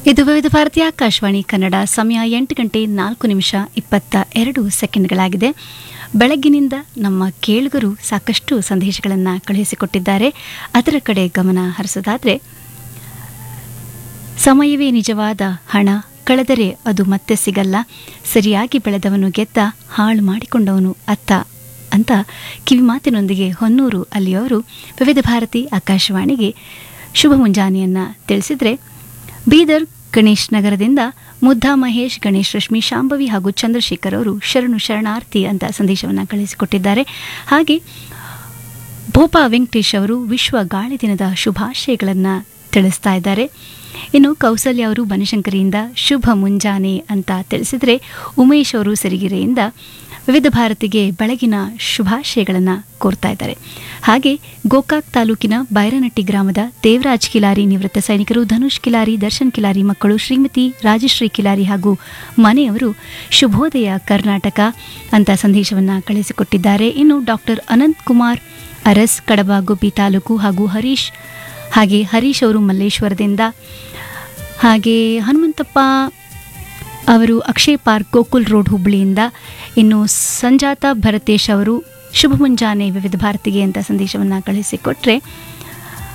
ಇದು ವಿವಿಧ ಭಾರತೀಯ ಆಕಾಶವಾಣಿ ಕನ್ನಡ ಸಮಯ ಎಂಟು ಗಂಟೆ ನಾಲ್ಕು ನಿಮಿಷ ಇಪ್ಪತ್ತ ಎರಡು ಸೆಕೆಂಡ್ಗಳಾಗಿದೆ ಬೆಳಗ್ಗಿನಿಂದ ನಮ್ಮ ಕೇಳುಗರು ಸಾಕಷ್ಟು ಸಂದೇಶಗಳನ್ನು ಕಳುಹಿಸಿಕೊಟ್ಟಿದ್ದಾರೆ ಅದರ ಕಡೆ ಗಮನ ಹರಿಸೋದಾದರೆ ಸಮಯವೇ ನಿಜವಾದ ಹಣ ಕಳೆದರೆ ಅದು ಮತ್ತೆ ಸಿಗಲ್ಲ ಸರಿಯಾಗಿ ಬೆಳೆದವನು ಗೆದ್ದ ಹಾಳು ಮಾಡಿಕೊಂಡವನು ಅತ್ತ ಅಂತ ಕಿವಿಮಾತಿನೊಂದಿಗೆ ಹೊನ್ನೂರು ಅಲ್ಲಿಯವರು ವಿವಿಧ ಭಾರತಿ ಆಕಾಶವಾಣಿಗೆ ಶುಭ ಮುಂಜಾನೆಯನ್ನ ತಿಳಿಸಿದ್ರೆ ಬೀದರ್ ಗಣೇಶ್ ನಗರದಿಂದ ಮುದ್ದಾ ಮಹೇಶ್ ಗಣೇಶ್ ರಶ್ಮಿ ಶಾಂಭವಿ ಹಾಗೂ ಚಂದ್ರಶೇಖರ್ ಅವರು ಶರಣು ಶರಣಾರ್ಥಿ ಅಂತ ಸಂದೇಶವನ್ನು ಕಳಿಸಿಕೊಟ್ಟಿದ್ದಾರೆ ಹಾಗೆ ಭೋಪಾ ವೆಂಕಟೇಶ್ ಅವರು ವಿಶ್ವ ಗಾಳಿ ದಿನದ ಶುಭಾಶಯಗಳನ್ನು ತಿಳಿಸ್ತಾ ಇದ್ದಾರೆ ಇನ್ನು ಕೌಸಲ್ಯ ಅವರು ಬನಶಂಕರಿಯಿಂದ ಶುಭ ಮುಂಜಾನೆ ಅಂತ ತಿಳಿಸಿದರೆ ಉಮೇಶ್ ಅವರು ಸಿರಿಗೆರೆಯಿಂದ ವಿವಿಧ ಭಾರತಿಗೆ ಬೆಳಗಿನ ಶುಭಾಶಯಗಳನ್ನು ಕೋರ್ತಾ ಇದ್ದಾರೆ ಹಾಗೆ ಗೋಕಾಕ್ ತಾಲೂಕಿನ ಬೈರನಟ್ಟಿ ಗ್ರಾಮದ ದೇವರಾಜ್ ಕಿಲಾರಿ ನಿವೃತ್ತ ಸೈನಿಕರು ಧನುಷ್ ಕಿಲಾರಿ ದರ್ಶನ್ ಕಿಲಾರಿ ಮಕ್ಕಳು ಶ್ರೀಮತಿ ರಾಜಶ್ರೀ ಕಿಲಾರಿ ಹಾಗೂ ಮನೆಯವರು ಶುಭೋದಯ ಕರ್ನಾಟಕ ಅಂತ ಸಂದೇಶವನ್ನು ಕಳಿಸಿಕೊಟ್ಟಿದ್ದಾರೆ ಇನ್ನು ಡಾಕ್ಟರ್ ಅನಂತ್ ಕುಮಾರ್ ಅರಸ್ ಕಡಬ ಗುಬ್ಬಿ ತಾಲೂಕು ಹಾಗೂ ಹರೀಶ್ ಹಾಗೆ ಹರೀಶ್ ಅವರು ಮಲ್ಲೇಶ್ವರದಿಂದ ಹಾಗೆ ಹನುಮಂತಪ್ಪ ಅವರು ಅಕ್ಷಯ್ ಪಾರ್ಕ್ ಗೋಕುಲ್ ರೋಡ್ ಹುಬ್ಬಳ್ಳಿಯಿಂದ ಇನ್ನು ಸಂಜಾತ ಭರತೇಶ್ ಅವರು ಶುಭ ಮುಂಜಾನೆ ವಿವಿಧ ಭಾರತಿಗೆ ಅಂತ ಸಂದೇಶವನ್ನು ಕಳಿಸಿಕೊಟ್ರೆ